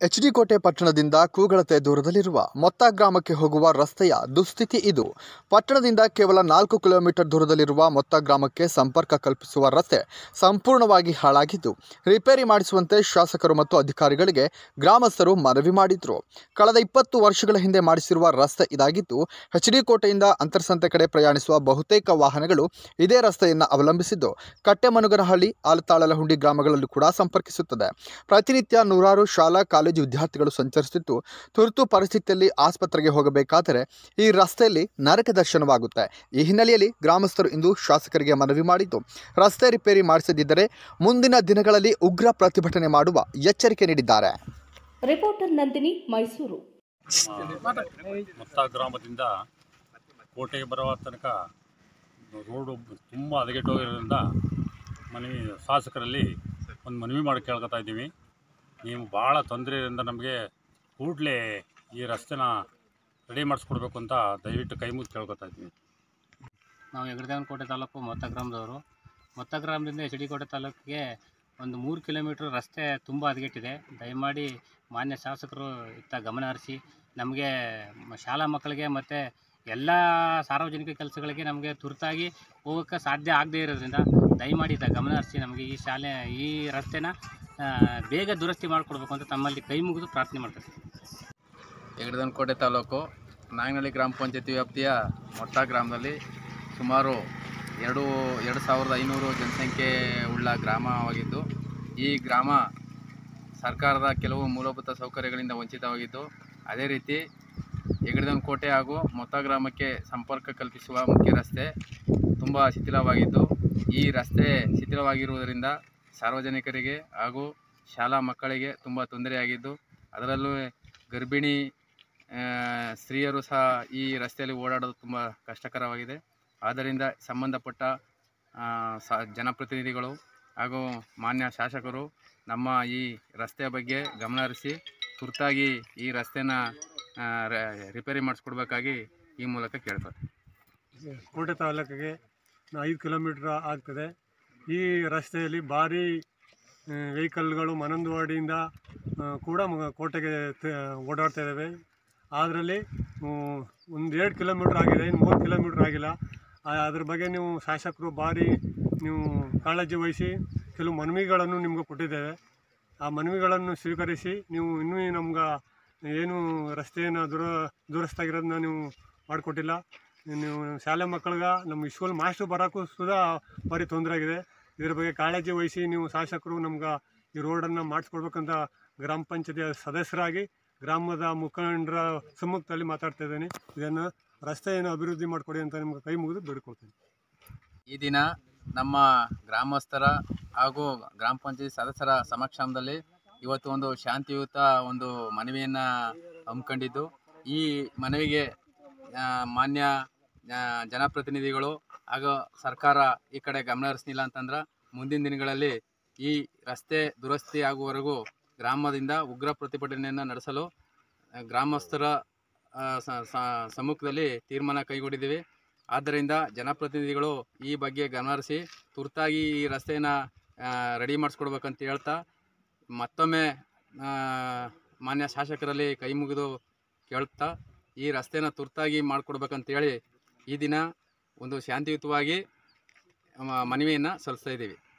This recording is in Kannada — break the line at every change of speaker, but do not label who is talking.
ಎಚ್ ಡಿ ಕೋಟೆ ಪಟ್ಟಣದಿಂದ ಕೂಗಳತೆ ದೂರದಲ್ಲಿರುವ ಮೊತ್ತ ಗ್ರಾಮಕ್ಕೆ ಹೋಗುವ ರಸ್ತೆಯ ದುಸ್ಥಿತಿ ಇದು ಪಟ್ಟಣದಿಂದ ಕೇವಲ ನಾಲ್ಕು ಕಿಲೋಮೀಟರ್ ದೂರದಲ್ಲಿರುವ ಮೊತ್ತ ಗ್ರಾಮಕ್ಕೆ ಸಂಪರ್ಕ ಕಲ್ಪಿಸುವ ರಸ್ತೆ ಸಂಪೂರ್ಣವಾಗಿ ಹಾಳಾಗಿದ್ದು ರಿಪೇರಿ ಮಾಡಿಸುವಂತೆ ಶಾಸಕರು ಮತ್ತು ಅಧಿಕಾರಿಗಳಿಗೆ ಗ್ರಾಮಸ್ಥರು ಮನವಿ ಮಾಡಿದ್ರು ಕಳೆದ ಇಪ್ಪತ್ತು ವರ್ಷಗಳ ಹಿಂದೆ ಮಾಡಿಸಿರುವ ರಸ್ತೆ ಇದಾಗಿದ್ದು ಎಚ್ ಡಿ ಕೋಟೆಯಿಂದ ಅಂತರ್ಸಂತೆ ಕಡೆ ಪ್ರಯಾಣಿಸುವ ಬಹುತೇಕ ವಾಹನಗಳು ಇದೇ ರಸ್ತೆಯನ್ನು ಅವಲಂಬಿಸಿದ್ದು ಕಟ್ಟೆಮನುಗನಹಳ್ಳಿ ಆಲತಾಳಲಹುಂಡಿ ಗ್ರಾಮಗಳಲ್ಲೂ ಕೂಡ ಸಂಪರ್ಕಿಸುತ್ತದೆ ಪ್ರತಿನಿತ್ಯ ನೂರಾರು ಶಾಲಾ ಕಾಲೇಜು ವಿದ್ಯಾರ್ಥಿಗಳು ಸಂಚರಿಸುತ್ತಿದ್ದು ತುರ್ತು ಪರಿಸ್ಥಿತಿಯಲ್ಲಿ ಆಸ್ಪತ್ರೆಗೆ ಹೋಗಬೇಕಾದರೆ ಈ ರಸ್ತೆಯಲ್ಲಿ ನರಕ ದರ್ಶನವಾಗುತ್ತೆ ಈ ಹಿನ್ನೆಲೆಯಲ್ಲಿ ಗ್ರಾಮಸ್ಥರು ಇಂದು ಶಾಸಕರಿಗೆ ಮನವಿ ಮಾಡಿದ್ದು ರಸ್ತೆ ರಿಪೇರಿ ಮಾಡಿಸದಿದ್ದರೆ ಮುಂದಿನ ದಿನಗಳಲ್ಲಿ ಉಗ್ರ ಪ್ರತಿಭಟನೆ ಮಾಡುವ ಎಚ್ಚರಿಕೆ ನೀಡಿದ್ದಾರೆ
ರಿಪೋರ್ಟರ್ ನಂದಿನಿ ಮೈಸೂರು
ಮೊತ್ತ ಗ್ರಾಮದಿಂದ ಕೋಟೆಗೆ ಬರುವ ತನಕ ರೋಡು ತುಂಬ ಹದಗೆಟ್ಟೋಗಿರೋದ್ರಿಂದ ಮನವಿ ಶಾಸಕರಲ್ಲಿ ಒಂದು ಮನವಿ ಮಾಡಿ ಕೇಳ್ಕೊತಾ ಇದ್ದೀವಿ ನೀವು ಭಾಳ ತೊಂದರೆಯಿಂದ ನಮಗೆ ಕೂಡಲೇ ಈ ರಸ್ತೆನ ರೆಡಿ ಮಾಡಿಸ್ಕೊಡ್ಬೇಕು ಅಂತ ದಯವಿಟ್ಟು ಕೈ ಮುಗಿದು ಕೇಳ್ಕೊತಾ ಇದ್ದೀವಿ
ನಾವು ಹೆಗ್ರದೇವನಕೋಟೆ ತಾಲೂಕು ಮೊತ್ತ ಗ್ರಾಮದವರು ಮೊತ್ತ ಗ್ರಾಮದಿಂದ ಎಚ್ ಡಿ ಕೋಟೆ ತಾಲೂಕಿಗೆ ಒಂದು ಮೂರು ಕಿಲೋಮೀಟ್ರ್ ರಸ್ತೆ ತುಂಬ ಹದಗೆಟ್ಟಿದೆ ದಯಮಾಡಿ ಮಾನ್ಯ ಶಾಸಕರು ಇತ್ತ ಗಮನ ಹರಿಸಿ ನಮಗೆ ಮ- ಶಾಲಾ ಮಕ್ಕಳಿಗೆ ಮತ್ತು ಎಲ್ಲ ಸಾರ್ವಜನಿಕ ಕೆಲಸಗಳಿಗೆ ನಮಗೆ ತುರ್ತಾಗಿ ಹೋಗೋಕ್ಕೆ ಸಾಧ್ಯ ಆಗದೇ ಇರೋದ್ರಿಂದ ದಯಮಾಡಿ ಇತ್ತ ಗಮನ ಹರಿಸಿ ನಮಗೆ ಈ ಶಾಲೆ ಈ ರಸ್ತೆನ ಆ, ಬೇಗ ದುರಸ್ತಿ ಮಾಡಿಕೊಡ್ಬೇಕು ಅಂತ ತಮ್ಮಲ್ಲಿ ಕೈ ಮುಗಿದು ಪ್ರಾರ್ಥನೆ ಮಾಡ್ತಾರೆ
ಯಗಡದನಕೋಟೆ ತಾಲೂಕು ನಾಗನಹಳ್ಳಿ ಗ್ರಾಮ ಪಂಚಾಯತಿ ವ್ಯಾಪ್ತಿಯ ಮೊಟ್ಟ ಗ್ರಾಮದಲ್ಲಿ ಸುಮಾರು ಎರಡು ಎರಡು ಸಾವಿರದ ಐನೂರು ಜನಸಂಖ್ಯೆ ಉಳ್ಳ ಗ್ರಾಮವಾಗಿದ್ದು ಈ ಗ್ರಾಮ ಸರ್ಕಾರದ ಕೆಲವು ಮೂಲಭೂತ ಸೌಕರ್ಯಗಳಿಂದ ವಂಚಿತವಾಗಿದ್ದು ಅದೇ ರೀತಿ ಯಗಡದನಕೋಟೆ ಹಾಗೂ ಮೊತ್ತ ಗ್ರಾಮಕ್ಕೆ ಸಂಪರ್ಕ ಕಲ್ಪಿಸುವ ಮುಖ್ಯ ರಸ್ತೆ ತುಂಬ ಶಿಥಿಲವಾಗಿದ್ದು ಈ ರಸ್ತೆ ಶಿಥಿಲವಾಗಿರುವುದರಿಂದ ಸಾರ್ವಜನಿಕರಿಗೆ ಹಾಗೂ ಶಾಲಾ ಮಕ್ಕಳಿಗೆ ತುಂಬ ತೊಂದರೆಯಾಗಿದ್ದು ಅದರಲ್ಲೂ ಗರ್ಭಿಣಿ ಆ, ಸ್ತ್ರೀಯರು ಸಹ ಈ ರಸ್ತೆಯಲ್ಲಿ ಓಡಾಡೋದು ತುಂಬ ಕಷ್ಟಕರವಾಗಿದೆ ಆದ್ದರಿಂದ ಸಂಬಂಧಪಟ್ಟ ಆ, ಸ ಜನಪ್ರತಿನಿಧಿಗಳು ಹಾಗೂ ಮಾನ್ಯ ಶಾಸಕರು ನಮ್ಮ ಈ ರಸ್ತೆಯ ಬಗ್ಗೆ ಗಮನ ಹರಿಸಿ ತುರ್ತಾಗಿ ಈ ರಸ್ತೆನ ಆ, ರ- ರಿಪೇರಿ ಮಾಡಿಸ್ಕೊಡ್ಬೇಕಾಗಿ ಈ ಮೂಲಕ ಕೇಳ್ಕೊತೀನಿ
ಕೋಟೆ ತಾಲೂಕಿಗೆ ಐದು ಕಿಲೋಮೀಟ್ರ್ ಆಗ್ತದೆ ಈ ರಸ್ತೆಯಲ್ಲಿ ಭಾರಿ ವೆಹಿಕಲ್ಗಳು ಮನಂದವಾಡಿಯಿಂದ ಆ, ಕೂಡ ಮ- ಕೋಟೆಗೆ ತ- ಓಡಾಡ್ತಾ ಇದ್ದಾವೆ ಅದರಲ್ಲಿ ಒಂದು ಎರಡು ಕಿಲೋಮೀಟ್ರ್ ಆಗಿದೆ ಇನ್ನು ಮೂರು ಕಿಲೋಮೀಟ್ರ್ ಆಗಿಲ್ಲ ಆ, ಅದ್ರ ಬಗ್ಗೆ ನೀವು ಶಾಸಕರು ಭಾರಿ ನೀವು ಕಾಳಜಿ ವಹಿಸಿ ಕೆಲವು ಮನವಿಗಳನ್ನು ನಿಮ್ಗೆ ಕೊಟ್ಟಿದ್ದೇವೆ ಆ ಮನವಿಗಳನ್ನು ಸ್ವೀಕರಿಸಿ ನೀವು ಇನ್ನೂ ನಮ್ಗೆ ಏನು ರಸ್ತೆಯನ್ನು ದುರ ದುರಸ್ತಾಗಿರೋದನ್ನ ನೀವು ಮಾಡಿಕೊಟ್ಟಿಲ್ಲ ನೀವು ಶಾಲೆ ಮಕ್ಕಳಿಗೆ ನಮ್ಮ ಸ್ಕೂಲ್ ಮಾಸ್ಟ್ರು ಬರೋಕ್ಕೂ ಸುಧಾ ಭಾರಿ ತೊಂದರೆ ಆಗಿದೆ ಇದ್ರ ಬಗ್ಗೆ ಕಾಳಜಿ ವಹಿಸಿ ನೀವು ಶಾಸಕರು ನಮ್ಗೆ ಈ ರೋಡನ್ನು ಮಾಡಿಸ್ಕೊಡ್ಬೇಕಂತ ಗ್ರಾಮ ಪಂಚಾಯತಿಯ ಸದಸ್ಯರಾಗಿ ಗ್ರಾಮದ ಮುಖಂಡರ ಸಮ್ಮುಖದಲ್ಲಿ ಮಾತಾಡ್ತಾ ಇದ್ದೀನಿ ಇದನ್ನು ರಸ್ತೆಯನ್ನು ಅಭಿವೃದ್ಧಿ ಮಾಡಿಕೊಡಿ ಅಂತ ನಿಮ್ಗೆ ಕೈ ಮುಗಿದು ಬೇಡ್ಕೊಳ್ತೀನಿ
ಈ ದಿನ ನಮ್ಮ ಗ್ರಾಮಸ್ಥರ ಹಾಗೂ ಗ್ರಾಮ ಪಂಚಾಯತ್ ಸದಸ್ಯರ ಸಮಕ್ಷಮದಲ್ಲಿ ಇವತ್ತು ಒಂದು ಶಾಂತಿಯುತ ಒಂದು ಮನವಿಯನ್ನು ಹಮ್ಮಿಕೊಂಡಿದ್ದು ಈ ಮನವಿಗೆ ಆ, ಮಾನ್ಯ ಆ, ಜನಪ್ರತಿನಿಧಿಗಳು ಹಾಗೂ ಸರ್ಕಾರ ಈ ಕಡೆ ಗಮನ ಹರಿಸಲಿಲ್ಲ ಅಂತಂದ್ರೆ ಮುಂದಿನ ದಿನಗಳಲ್ಲಿ ಈ ರಸ್ತೆ ದುರಸ್ತಿ ಆಗುವವರೆಗೂ ಗ್ರಾಮದಿಂದ ಉಗ್ರ ಪ್ರತಿಭಟನೆಯನ್ನು ನಡೆಸಲು ಆ, ಗ್ರಾಮಸ್ಥರ ಆ, ಸ- ಸ- ಸಮ್ಮುಖದಲ್ಲಿ ತೀರ್ಮಾನ ಕೈಗೊಂಡಿದ್ದೀವಿ ಆದ್ದರಿಂದ ಜನಪ್ರತಿನಿಧಿಗಳು ಈ ಬಗ್ಗೆ ಗಮನಹರಿಸಿ ತುರ್ತಾಗಿ ಈ ರಸ್ತೆನ ರೆಡಿ ಮಾಡಿಸ್ಕೊಡ್ಬೇಕಂತ ಹೇಳ್ತಾ ಮತ್ತೊಮ್ಮೆ ಆ, ಮಾನ್ಯ ಶಾಸಕರಲ್ಲಿ ಕೈ ಮುಗಿದು ಕೇಳ್ತಾ ಈ ರಸ್ತೆನ ತುರ್ತಾಗಿ ಮಾಡಿಕೊಡ್ಬೇಕಂತೇಳಿ ಈ ದಿನ ಒಂದು ಶಾಂತಿಯುತವಾಗಿ ಮನವಿಯನ್ನು ಸಲ್ಲಿಸ್ತಾ ಇದ್ದೀವಿ